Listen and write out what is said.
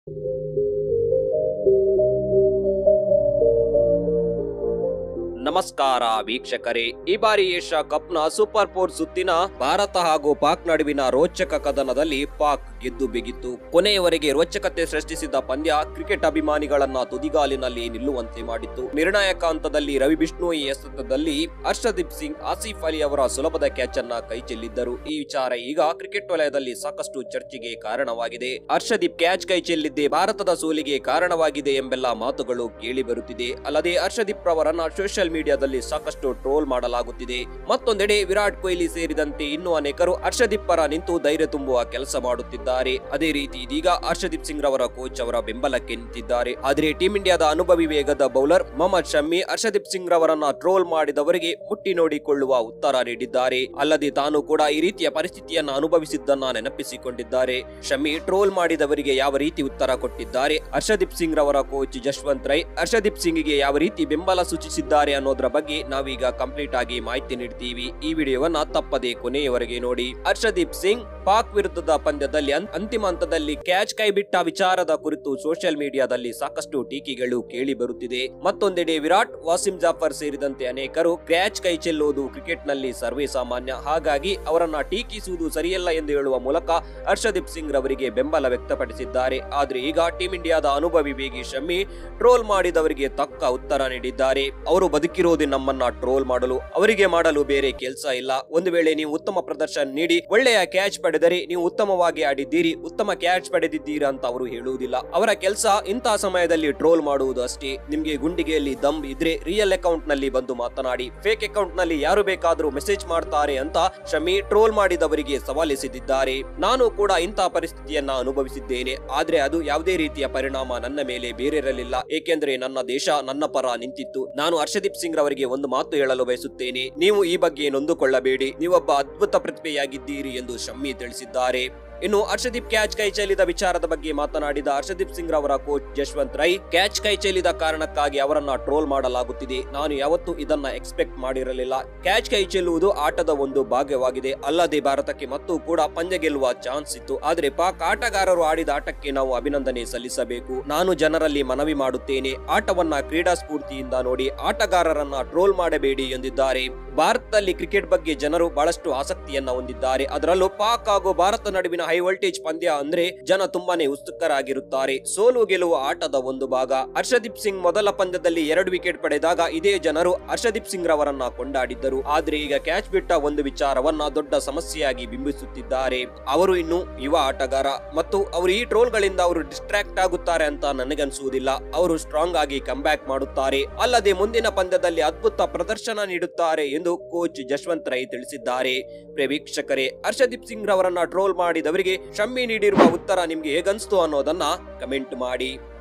ನಮಸ್ಕಾರ ವೀಕ್ಷಕರೇ ಈ ಬಾರಿ ಏಷ್ಯಾ ಕಪ್ನ ಸೂಪರ್ ಫೋರ್ ಸುತ್ತಿನ ಭಾರತ ಹಾಗೂ ಪಾಕ್ ನಡುವಿನ ರೋಚಕ ಕದನದಲ್ಲಿ ಪಾಕ್ ಗೆದ್ದು ಬಿಗಿತ್ತು ಕೊನೆಯವರೆಗೆ ರೋಚಕತೆ ಸೃಷ್ಟಿಸಿದ ಪಂದ್ಯ ಕ್ರಿಕೆಟ್ ಅಭಿಮಾನಿಗಳನ್ನ ತುದಿಗಾಲಿನಲ್ಲಿ ನಿಲ್ಲುವಂತೆ ಮಾಡಿತ್ತು ನಿರ್ಣಾಯಕ ಹಂತದಲ್ಲಿ ರವಿ ಬಿಷ್ಣೋಯಿ ಎಸೆತದಲ್ಲಿ ಹರ್ಷದೀಪ್ ಸಿಂಗ್ ಆಸಿಫ್ ಅಲಿ ಅವರ ಸುಲಭದ ಕ್ಯಾಚ್ ಅನ್ನ ಕೈ ಚೆಲ್ಲಿದ್ದರು ಈ ವಿಚಾರ ಈಗ ಕ್ರಿಕೆಟ್ ವಲಯದಲ್ಲಿ ಸಾಕಷ್ಟು ಚರ್ಚೆಗೆ ಕಾರಣವಾಗಿದೆ ಹರ್ಷದೀಪ್ ಕ್ಯಾಚ್ ಕೈ ಚೆಲ್ಲಿದ್ದೇ ಭಾರತದ ಸೋಲಿಗೆ ಕಾರಣವಾಗಿದೆ ಎಂಬೆಲ್ಲ ಮಾತುಗಳು ಕೇಳಿ ಬರುತ್ತಿದೆ ಅಲ್ಲದೆ ಹರ್ಷದೀಪ್ ರವರನ್ನ ಸೋಷಿಯಲ್ ಮೀಡಿಯಾದಲ್ಲಿ ಸಾಕಷ್ಟು ಟ್ರೋಲ್ ಮಾಡಲಾಗುತ್ತಿದೆ ಮತ್ತೊಂದೆಡೆ ವಿರಾಟ್ ಕೊಹ್ಲಿ ಸೇರಿದಂತೆ ಇನ್ನೂ ಅನೇಕರು ಹರ್ಷದೀಪ್ ಪರ ನಿಂತು ಧೈರ್ಯ ತುಂಬುವ ಕೆಲಸ ಮಾಡುತ್ತಿದ್ದಾರೆ ಅದೇ ರೀತಿ ಇದೀಗ ಹರ್ಷದೀಪ್ ಸಿಂಗ್ ರವರ ಕೋಚ್ ಅವರ ಬೆಂಬಲಕ್ಕೆ ನಿಂತಿದ್ದಾರೆ ಆದರೆ ಟೀಂ ಇಂಡಿಯಾದ ಅನುಭವಿ ವೇಗದ ಬೌಲರ್ ಮೊಹಮ್ಮದ್ ಶಮ್ಮಿ ಹರ್ಷದೀಪ್ ಸಿಂಗ್ ರವರನ್ನ ಟ್ರೋಲ್ ಮಾಡಿದವರಿಗೆ ಮುಟ್ಟಿ ನೋಡಿಕೊಳ್ಳುವ ಉತ್ತರ ನೀಡಿದ್ದಾರೆ ಅಲ್ಲದೆ ತಾನು ಕೂಡ ಈ ರೀತಿಯ ಪರಿಸ್ಥಿತಿಯನ್ನ ಅನುಭವಿಸಿದ್ದನ್ನ ನೆನಪಿಸಿಕೊಂಡಿದ್ದಾರೆ ಶಮ್ಮಿ ಟ್ರೋಲ್ ಮಾಡಿದವರಿಗೆ ಯಾವ ರೀತಿ ಉತ್ತರ ಕೊಟ್ಟಿದ್ದಾರೆ ಹರ್ಷದೀಪ್ ಸಿಂಗ್ ರವರ ಕೋಚ್ ಜಶ್ವಂತ್ ರೈ ಹರ್ಷದೀಪ್ ಸಿಂಗ್ಗೆ ಯಾವ ರೀತಿ ಬೆಂಬಲ ಸೂಚಿಸಿದ್ದಾರೆ ಅನ್ನೋದ್ರ ಬಗ್ಗೆ ನಾವೀಗ ಕಂಪ್ಲೀಟ್ ಆಗಿ ಮಾಹಿತಿ ನೀಡ್ತೀವಿ ಈ ವಿಡಿಯೋವನ್ನ ತಪ್ಪದೆ ಕೊನೆಯವರೆಗೆ ನೋಡಿ ಹರ್ಷದೀಪ್ ಸಿಂಗ್ ಪಾಕ್ ವಿರುದ್ಧದ ಪಂದ್ಯದಲ್ಲಿ ಅಂ- ಅಂತಿಮ ಹಂತದಲ್ಲಿ ಕ್ಯಾಚ್ ಕೈಬಿಟ್ಟ ವಿಚಾರದ ಕುರಿತು ಸೋಷಿಯಲ್ ಮೀಡಿಯಾದಲ್ಲಿ ಸಾಕಷ್ಟು ಟೀಕೆಗಳು ಕೇಳಿ ಬರುತ್ತಿದೆ ಮತ್ತೊಂದೆಡೆ ವಿರಾಟ್ ವಾಸಿಂ ಜಾಫರ್ ಸೇರಿದಂತೆ ಅನೇಕರು ಕ್ಯಾಚ್ ಕೈ ಚೆಲ್ಲುವುದು ಕ್ರಿಕೆಟ್ ನಲ್ಲಿ ಸರ್ವೇ ಸಾಮಾನ್ಯ ಹಾಗಾಗಿ ಅವರನ್ನ ಟೀಕಿಸುವುದು ಸರಿಯಲ್ಲ ಎಂದು ಹೇಳುವ ಮೂಲಕ ಹರ್ಷದೀಪ್ ಸಿಂಗ್ ರವರಿಗೆ ಬೆಂಬಲ ವ್ಯಕ್ತಪಡಿಸಿದ್ದಾರೆ ಆದ್ರೆ ಈಗ ಟೀಂ ಇಂಡಿಯಾದ ಅನುಭವಿ ವೇಗಿ ಶಮ್ಮಿ ಟ್ರೋಲ್ ಮಾಡಿದವರಿಗೆ ತಕ್ಕ ಉತ್ತರ ನೀಡಿದ್ದಾರೆ ಅವರು ಬದುಕಿರೋದು ನಮ್ಮನ್ನ ಟ್ರೋಲ್ ಮಾಡಲು ಅವರಿಗೆ ಮಾಡಲು ಬೇರೆ ಕೆಲಸ ಇಲ್ಲ ಒಂದು ವೇಳೆ ನೀವು ಉತ್ತಮ ಪ್ರದರ್ಶನ ನೀಡಿ ಒಳ್ಳೆಯ ಕ್ಯಾಚ್ ಪಡೆದರೆ ನೀವು ಉತ್ತಮವಾಗಿ ಆಡಿದ್ದೀರಿ ಉತ್ತಮ ಕ್ಯಾಚ್ ಪಡೆದಿದ್ದೀರಾ ಅಂತ ಅವರು ಹೇಳುವುದಿಲ್ಲ ಅವರ ಕೆಲಸ ಇಂತಹ ಸಮಯದಲ್ಲಿ ಟ್ರೋಲ್ ಮಾಡುವುದು ಅಷ್ಟೇ ನಿಮ್ಗೆ ಗುಂಡಿಗೆಯಲ್ಲಿ ದಮ್ ಇದ್ರೆ ರಿಯಲ್ ಅಕೌಂಟ್ ನಲ್ಲಿ ಬಂದು ಮಾತನಾಡಿ ಫೇಕ್ ಅಕೌಂಟ್ ನಲ್ಲಿ ಯಾರು ಬೇಕಾದ್ರೂ ಮೆಸೇಜ್ ಮಾಡ್ತಾರೆ ಅಂತ ಶಮಿ ಟ್ರೋಲ್ ಮಾಡಿದವರಿಗೆ ಸವಾಲೆಸೆದಿದ್ದಾರೆ ನಾನು ಕೂಡ ಇಂತಹ ಪರಿಸ್ಥಿತಿಯನ್ನ ಅನುಭವಿಸಿದ್ದೇನೆ ಆದ್ರೆ ಅದು ಯಾವುದೇ ರೀತಿಯ ಪರಿಣಾಮ ನನ್ನ ಮೇಲೆ ಬೇರಿರಲಿಲ್ಲ ಏಕೆಂದ್ರೆ ನನ್ನ ದೇಶ ನನ್ನ ಪರ ನಿಂತಿತ್ತು ನಾನು ಹರ್ಷದೀಪ್ ಸಿಂಗ್ ರವರಿಗೆ ಒಂದು ಮಾತು ಹೇಳಲು ಬಯಸುತ್ತೇನೆ ನೀವು ಈ ಬಗ್ಗೆ ನೊಂದುಕೊಳ್ಳಬೇಡಿ ನೀವೊಬ್ಬ ಅದ್ಭುತ ಪ್ರತಿಭೆಯಾಗಿದ್ದೀರಿ ಎಂದು ಶಮ್ಮಿ ತಿಳಿಸಿದ್ದಾರೆ ಇನ್ನು ಹರ್ಷದೀಪ್ ಕ್ಯಾಚ್ ಕೈ ಚೆಲ್ಲಿದ ವಿಚಾರದ ಬಗ್ಗೆ ಮಾತನಾಡಿದ ಹರ್ಷದೀಪ್ ಸಿಂಗ್ ರವರ ಕೋಚ್ ಜಶ್ವಂತ್ ರೈ ಕ್ಯಾಚ್ ಕೈ ಚೆಲ್ಲಿದ ಕಾರಣಕ್ಕಾಗಿ ಅವರನ್ನ ಟ್ರೋಲ್ ಮಾಡಲಾಗುತ್ತಿದೆ ನಾನು ಯಾವತ್ತೂ ಇದನ್ನ ಎಕ್ಸ್ಪೆಕ್ಟ್ ಮಾಡಿರಲಿಲ್ಲ ಕ್ಯಾಚ್ ಕೈ ಚೆಲ್ಲುವುದು ಆಟದ ಒಂದು ಭಾಗವಾಗಿದೆ ಅಲ್ಲದೆ ಭಾರತಕ್ಕೆ ಮತ್ತು ಕೂಡ ಪಂದ್ಯ ಗೆಲ್ಲುವ ಚಾನ್ಸ್ ಇತ್ತು ಆದ್ರೆ ಪಾಕ್ ಆಟಗಾರರು ಆಡಿದ ಆಟಕ್ಕೆ ನಾವು ಅಭಿನಂದನೆ ಸಲ್ಲಿಸಬೇಕು ನಾನು ಜನರಲ್ಲಿ ಮನವಿ ಮಾಡುತ್ತೇನೆ ಆಟವನ್ನ ಕ್ರೀಡಾ ಸ್ಫೂರ್ತಿಯಿಂದ ನೋಡಿ ಆಟಗಾರರನ್ನ ಟ್ರೋಲ್ ಮಾಡಬೇಡಿ ಎಂದಿದ್ದಾರೆ ಭಾರತದಲ್ಲಿ ಕ್ರಿಕೆಟ್ ಬಗ್ಗೆ ಜನರು ಬಹಳಷ್ಟು ಆಸಕ್ತಿಯನ್ನ ಹೊಂದಿದ್ದಾರೆ ಅದರಲ್ಲೂ ಪಾಕ್ ಹಾಗೂ ಭಾರತ ನಡುವಿನ ಹೈ ವೋಲ್ಟೇಜ್ ಪಂದ್ಯ ಅಂದ್ರೆ ಜನ ತುಂಬಾನೇ ಉತ್ಸುಕರಾಗಿರುತ್ತಾರೆ ಸೋಲು ಗೆಲುವ ಆಟದ ಒಂದು ಭಾಗ ಹರ್ಷದೀಪ್ ಸಿಂಗ್ ಮೊದಲ ಪಂದ್ಯದಲ್ಲಿ ಎರಡು ವಿಕೆಟ್ ಪಡೆದಾಗ ಇದೇ ಜನರು ಹರ್ಷದೀಪ್ ಸಿಂಗ್ ರವರನ್ನ ಕೊಂಡಾಡಿದ್ದರು ಆದ್ರೆ ಈಗ ಕ್ಯಾಚ್ ಬಿಟ್ಟ ಒಂದು ವಿಚಾರವನ್ನ ದೊಡ್ಡ ಸಮಸ್ಯೆಯಾಗಿ ಬಿಂಬಿಸುತ್ತಿದ್ದಾರೆ ಅವರು ಇನ್ನು ಯುವ ಆಟಗಾರ ಮತ್ತು ಅವರು ಈ ಟ್ರೋಲ್ಗಳಿಂದ ಅವರು ಡಿಸ್ಟ್ರಾಕ್ಟ್ ಆಗುತ್ತಾರೆ ಅಂತ ನನಗನ್ಸುವುದಿಲ್ಲ ಅವರು ಸ್ಟ್ರಾಂಗ್ ಆಗಿ ಬ್ಯಾಕ್ ಮಾಡುತ್ತಾರೆ ಅಲ್ಲದೆ ಮುಂದಿನ ಪಂದ್ಯದಲ್ಲಿ ಅದ್ಭುತ ಪ್ರದರ್ಶನ ನೀಡುತ್ತಾರೆ ಎಂದು ಕೋಚ್ ಜಶ್ವಂತ್ ರೈ ತಿಳಿಸಿದ್ದಾರೆ ಪ್ರಿಯ ವೀಕ್ಷಕರೇ ಹರ್ಷದೀಪ್ ಸಿಂಗ್ ರವರನ್ನ ಟ್ರೋಲ್ ಮಾಡಿದವರಿಗೆ ಶಮ್ಮಿ ನೀಡಿರುವ ಉತ್ತರ ನಿಮ್ಗೆ ಹೇಗನ್ಸ್ತು ಅನ್ನೋದನ್ನ ಕಮೆಂಟ್ ಮಾಡಿ